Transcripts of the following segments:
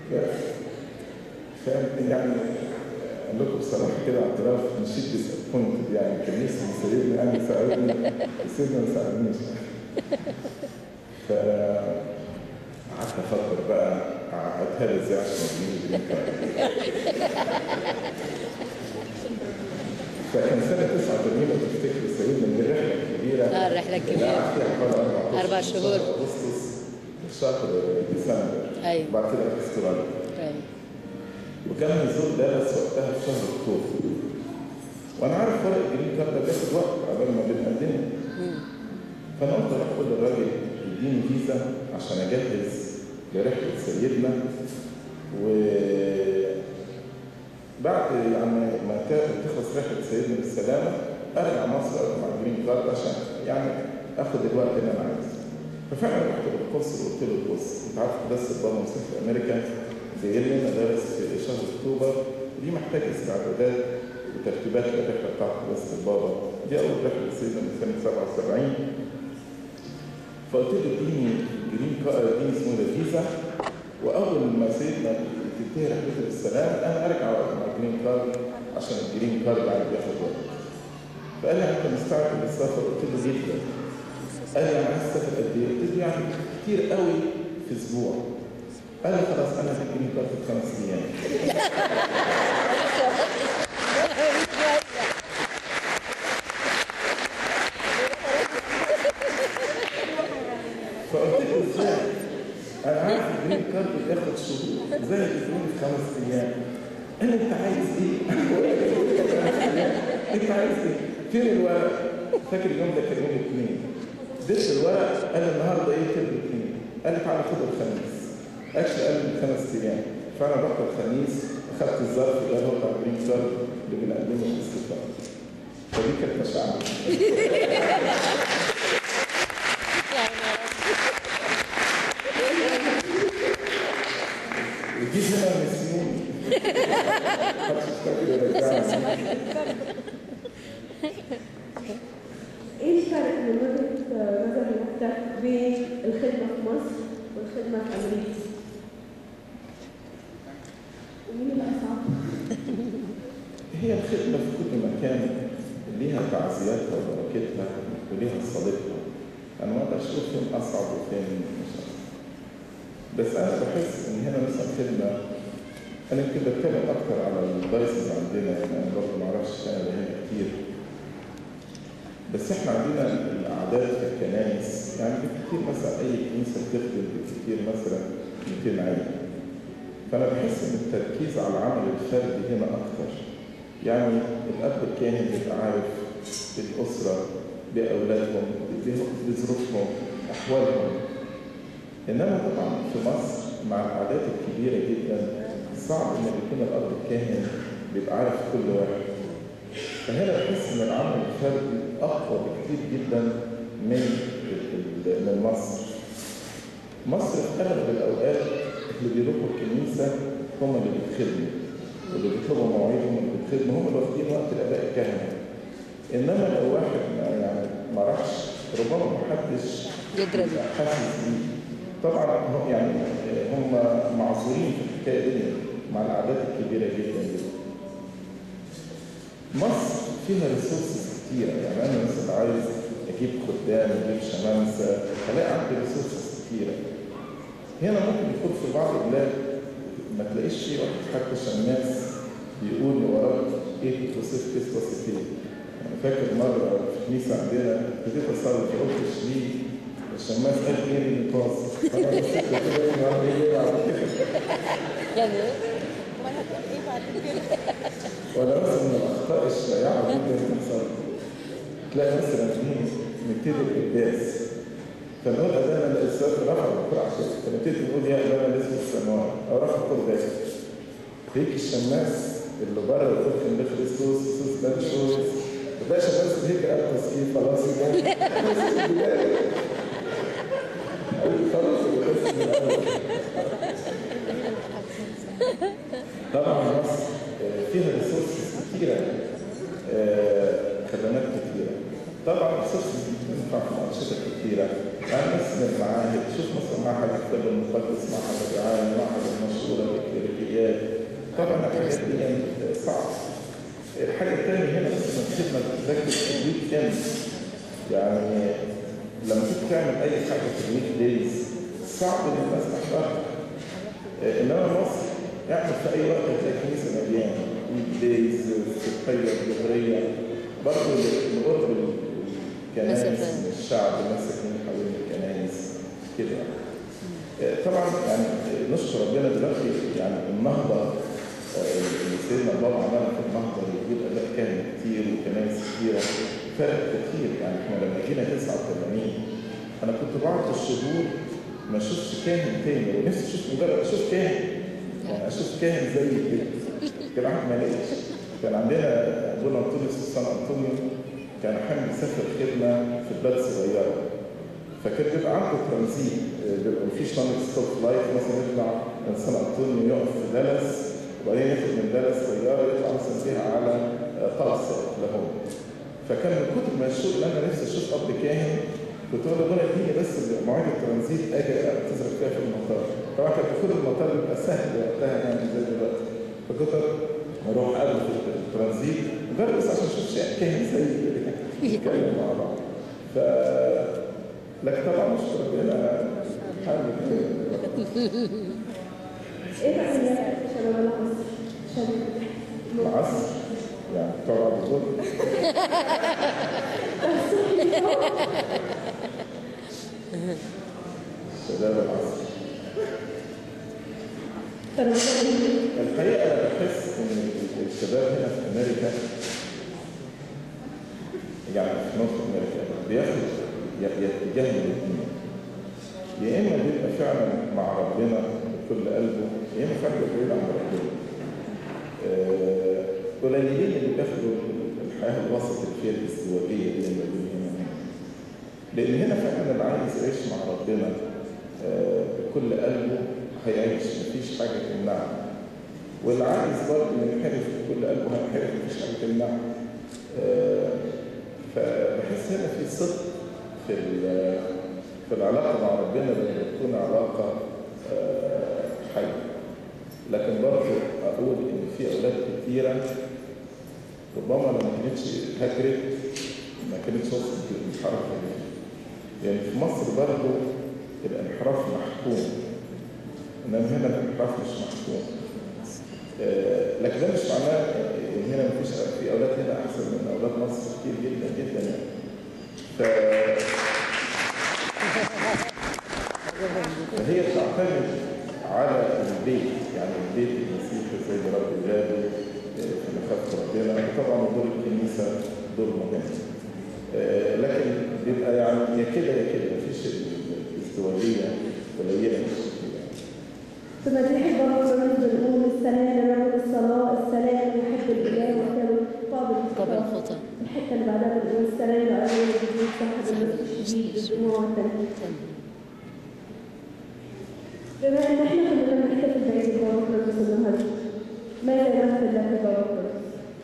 بس فاهم يعني اقول لكم بصراحه كده اعتراف مشيت ديسابوينتد يعني كان نفسي سيدنا انا يساعدني سيدنا ما ساعدنيش ف قعدت افكر بقى اعقدها لي ازاي عشان اجيب الجرين كارد فكان سنه 89 لو تفتكروا سيدنا من الرحله الكبيره اه الرحله اللي الكبيره قعد فيها حوالي أربع شهور. شهر اغسطس شهر ديسمبر أيوة. بعد كده في استراليا أيوة. وكان النزول ده بس وقتها في شهر اكتوبر وانا عارف ورق الجرين كارد ده بياخد وقت قبل ما بنقدمه مم. فانا قلت اروح اقول للراجل يديني فيزا عشان اجهز لرحله سيدنا و بعد يعني ما كانت تخلص رحله سيدنا بالسلامه ارجع مصر اقدم على الجرين كارد عشان يعني اخد الوقت اللي انا عايزه ففعلا رحت للقنصل وقلت له بص انت عارف قداسه بابا مسيح في امريكا جاي لنا مدارس في شهر اكتوبر دي محتاجه استعدادات وترتيبات للرحله بتاعت قداسه البابا دي اول رحله سيدنا من سنه 77 فقلت له اديني جرين كارد اديني اسمه ده فيزا واول ما سيدنا تنتهي رحلته بالسلام انا ارجع واقدم على الجرين كارد عشان الجرين كارد عندي بياخد وقت فقال لي انت مستعد للسفر قلت له جدا قال لي انا عايز اسافر قد ايه؟ قلت له يعني كتير قوي في اسبوع قال لي خلاص انا هديك جرين كارد في خمس ايام فقلت له ازاي؟ انا عارف الجرين كارد بياخد شهور ازاي تدوني في خمس ايام؟ قال لي انت عايز ايه؟ انت عايز ايه؟ فين الورق؟ فاكر اليوم ده كان يوم الاثنين اديت الورق قال لي النهارده ايه كده الاثنين؟ قال لي تعالى خد الخميس اكشلي قال لي خمس ايام فانا رحت الخميس اخدت الظرف ده هو بتاع الجرين كارد اللي بنقدمه في الاستقبال فدي كانت مشاعر وجيت هنا مسيوني محدش فاكر يرجعني ايه الفرق من وجهة نظر حضرتك بين الخدمة في مصر والخدمة في أمريكا؟ ومين الأصعب؟ هي الخدمة في كل مكان ليها تعزياتها وبركتها وليها صديقها أنا ما أقدرش أقول فين أصعب وفين مش أصعب بس أنا بحس إن هنا مثلا خدمة أنا يمكن بتكلم أكتر على الدايسز عندنا يعني أنا برضه ما أعرفش كندا هنا كتير بس إحنا عندنا الأعداد في الكنائس يعني بالكتير مثلا أي كنيسة بتخدم بالكتير مثلا 200 عيل فأنا بحس إن التركيز على العمل الفردي هنا أكتر يعني الأب الكاهن بيبقى عارف الأسرة بأولادهم بظروفهم أحوالهم إنما طبعا في مصر مع الأعداد الكبيرة جدا صعب إن يكون الأب الكاهن بيبقى عارف كل واحد فهنا بحس إن العمل الفردي أقوى بكتير جدا من ال- ال- من مصر مصر في أغلب الأوقات اللي بيروحوا الكنيسة هم اللي بيتخدموا واللي بيطلبوا مواعيدهم اللي بيتخدموا هم اللي واخدين وقت الآباء الكهنة إنما لو واحد ما يعني ما راحش ربما ما حدش يدرى بيه. يبقى حاسس بيه طبعا هم يعني هم معذورين في الحكايه دي مع الاعداد الكبيره جدا جدا مصر فيها ريسورسز كتيره يعني انا مثلا عايز اجيب خدام اجيب شمامسه الاقي عندي ريسورسز كتيره هنا ممكن يكون في بعض البلاد ما تلاقيش شيء واحد حتى شماس بيقول وراك ايه توصف كيس وصفين يعني فاكر مره في كنيسه عندنا ابتديت اصلي في اوضه الشريك الشماس قال ايه اللي باص فانا بصيت كده إيه إيه بعد كده يعني ولا مثلا من الاخطاء الشائعه جدا بتحصل تلاقي مثلا ايه نبتدي القداس فنقول اذان الاسلام رفع القرآن عشان فنبتدي نقول يا اذان الاسم السماوات او رفع القداس هيك الشماس اللي بره يقول كان ده كريستوس كريستوس ده شوز ده شماس هيك قال تسكين خلاص يبقى خلاص القداس من الأول. طبعا مصر آه، فيها ريسورسز كتيرة آه، خدمات كتيرة طبعا ريسورسز بتنفع في أنشطة كتيرة يعني مثل المعاهد شوف مثلا معهد الكتاب المقدس معهد الرعاية معهد المشهورة صعب الحاجة الثانية هنا بس إن الخدمة بتركز في الويك كامل يعني لما تيجي تعمل أي حاجة في الويك دايز صعب إن الناس تحضرها إنما مصر اعمل في أي وقت هتلاقي الكنيسة مليانة ويك دايز الصبحية الظهرية برضه القرب الكنائس مسافات. الشعب مساكين حوالين الكنائس كده يعني. طبعا يعني نشكر ربنا دلوقتي يعني النهضه آه، اللي سيدنا بابا عملها في النهضه اللي وجود اباء كهنه كتير وكنائس كتيره فرق كتير يعني احنا لما جينا 89 انا كنت بعض الشهور ما اشوفش كاهن تاني ونفسي اشوف مجرد اشوف كاهن يعني اشوف كاهن زي كده كان واحد ما لقيتش كان عندنا ابونا انطونيوس في سان انطونيو كان احيانا بيسافر خدمه في بلاد صغيره فكان بيبقى عنده ترانزيت آه، بيبقى مفيش نون ستوب لايف مثلا يطلع من سان انطونيو يقف في دالاس وبعدين ياخد من دالاس طياره يطلع مثلا بيها على آه، طلسه لهم فكان من كتر ما الشوق اللي انا نفسي اشوف اب كاهن كنت اقول ربنا اديني بس مواعيد الترانزيت اجي تزرق فيها في المطار طبعا كان دخول المطار بيبقى سهل وقتها يعني زي دلوقتي فكنت اروح اقابل في الترانزيت مجرد بس عشان اشوف شيء كاهن زي كده نتكلم مع بعض ف لكن طبعا مش ربنا حاجه ايه تحديات شباب العصر؟ شباب العصر يعني بتوع بعض الظهر شباب العصر الحقيقه انا بحس ان الشباب هنا في امريكا يعني في نورث امريكا بياخد ي- اتجاه من الاثنين يا اما بيبقى فعلا مع ربنا بكل قلبه يا اما فعلا بيبقى بعيد عن ربنا آه، قليلين اللي بياخدوا الحياه الوسط اللي فيها الازدواجيه دي اللي موجودة هنا لان هنا فعلا اللي عايز يعيش مع ربنا آه، بكل قلبه هيعيش مفيش حاجه تمنعه واللي عايز برضه ينحرف بكل قلبه هينحرف مفيش حاجه تمنعه آه، فبحس هنا في صدق في ال- في العلاقه مع ربنا لما تكون علاقه آه، حيه لكن برضه اقول ان في اولاد كتيره ربما لو ما كانتش هاجرت ما كانتش وصلت للانحراف ده يعني في مصر برضه الانحراف محكوم انما هنا الانحراف مش محكوم آه، لكن ده مش معناه ان هنا مفيش في اولاد هنا احسن من اولاد مصر كتير جدا جدا يعني ف... فهي بتعتمد على البيت يعني البيت المسيحي زي ما رب الغالي في مخافة ربنا وطبعا دور الكنيسة دور مهم آه، لكن بيبقى يعني يا كده يا كده مفيش الازدواجية قليلة مش كتير في مديح البابا كنا بنقول السلام لرجل الصلاة السلام يحب الإله وكان قابل قبل الخطأ. الخطأ الحتة اللي بعدها بنقول السلام لأبوه الجديد صاحب النصر الشديد بالدموع والتنفيذ بما ان احنا كلنا بنحتفل بعيد البابا كرولوس النهارده ماذا يمثل لك بابا كرولوس؟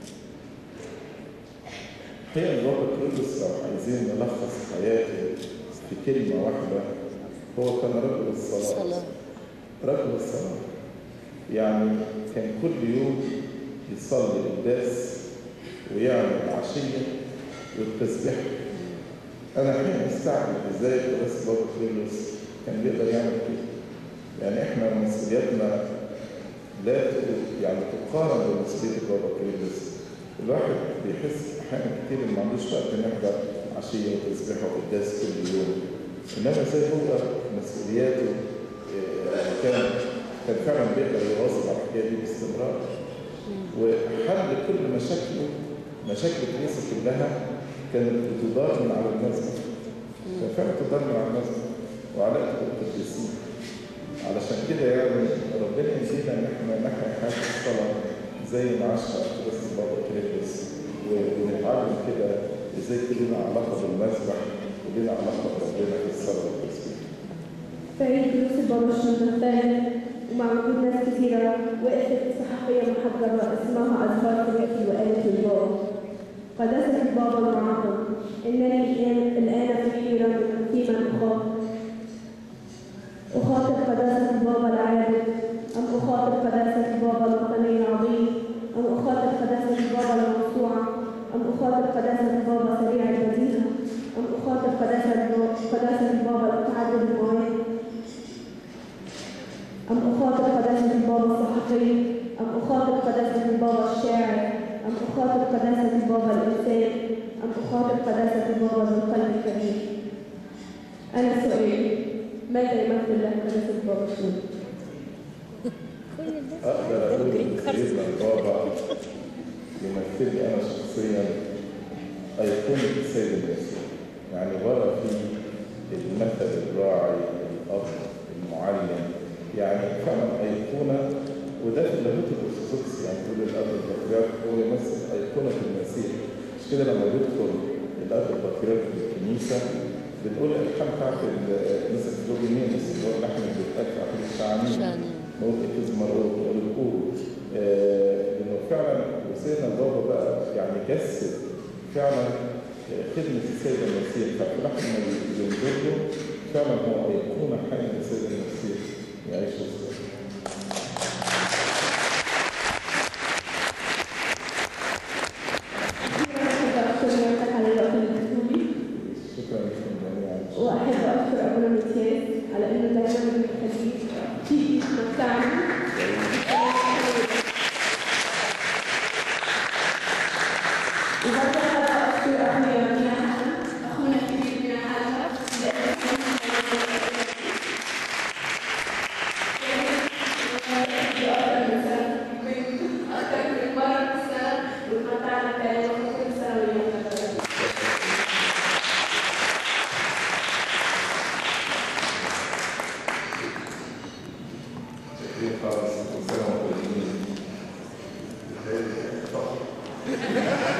هي البابا كرولوس لو عايزين نلخص حياته في كلمة واحدة هو كان رجل الصلاة صلاة رجل الصلاة يعني كان كل يوم يصلي القداس ويعمل العشية والتسبيح أنا الحين مستعجب إزاي قداس بابا كرولوس كان بيقدر يعمل كده يعني إحنا مسؤولياتنا لا ت- يعني تقارن بمسؤولية بابا كرولوس الواحد بيحس أحيانا كتير إن ما عندوش وقت إنه يحضر عشية وتسبيح وقداس كل يوم إنما زي هو مسؤولياته آه، كان كان فعلا بيقدر يواظب على الحكايه دي باستمرار وحل كل مشاكله مشاكل الكنيسه كلها كانت بتدار من على المسجد كان فعلا تدار من على المسجد وعلاقه بالقديسين علشان كده يعني ربنا يزيدنا ان احنا نحيا حياه الصلاه زي ما عاش بس بابا كريتوس ونتعلم كده ازاي يكون لنا علاقه بالمسبح ولنا علاقه بربنا في الصلاه والتسبيح في عيد كرولوس البابا الشنطة الثاني ومع وجود ناس كثيرة وقفت صحفية محجرة اسمها أزهار تبكي وقالت للبابا قداسة البابا المعظم إنني الآن الآن في حيرة في من أخاطب أخاطب قداسة البابا العابد أم أخاطب قداسة البابا الوطني العظيم أم أخاطب أخاطب قداسة البابا الصحفي أم أخاطب قداسة البابا الشاعر أم أخاطب قداسة البابا الإنسان أم أخاطب قداسة البابا ذو القلب الكريم أنا سؤالي ماذا يمثل لك قداسة البابا شنو؟ اقدر اقول ان سيدنا البابا يمثل لي انا شخصيا ايقونه السيد المسيح يعني ورا في المثل الراعي الاب المعلم يعني فعلا ايقونه وده في اللاهوت الارثوذكسي يعني تقول الاب البطريرك هو يمثل ايقونه المسيح مش كده لما بيدخل الاب البطريرك في الكنيسه بنقول الالحان بتاعت الكنيسه في دور المينس اللي هو اللحن اللي بيتقال في اخر الشعانين نقول إكز مرات نقول الكور لأنه فعلا وسيدنا البابا بقى يعني جسد فعلا خدمة السيد المسيح ففي لحظة ما بينزل له فعلا هو أيقونة حية للسيد المسيح يعيش وسط أحب أشكر نيابتك على الوقت اللي اديتهولي شكرا لكم جميعا وأحب أشكر أبونا متياس على إنه دايما بيخليك تيجي تمتعني وبرضه حابة أشكر أخويا مدينة حسن أخونا الكبير من حالها أكثر من مرة في السنة واتمتعنا بكلامك كل سنة ويوم شكرا خالص والسلام عليكم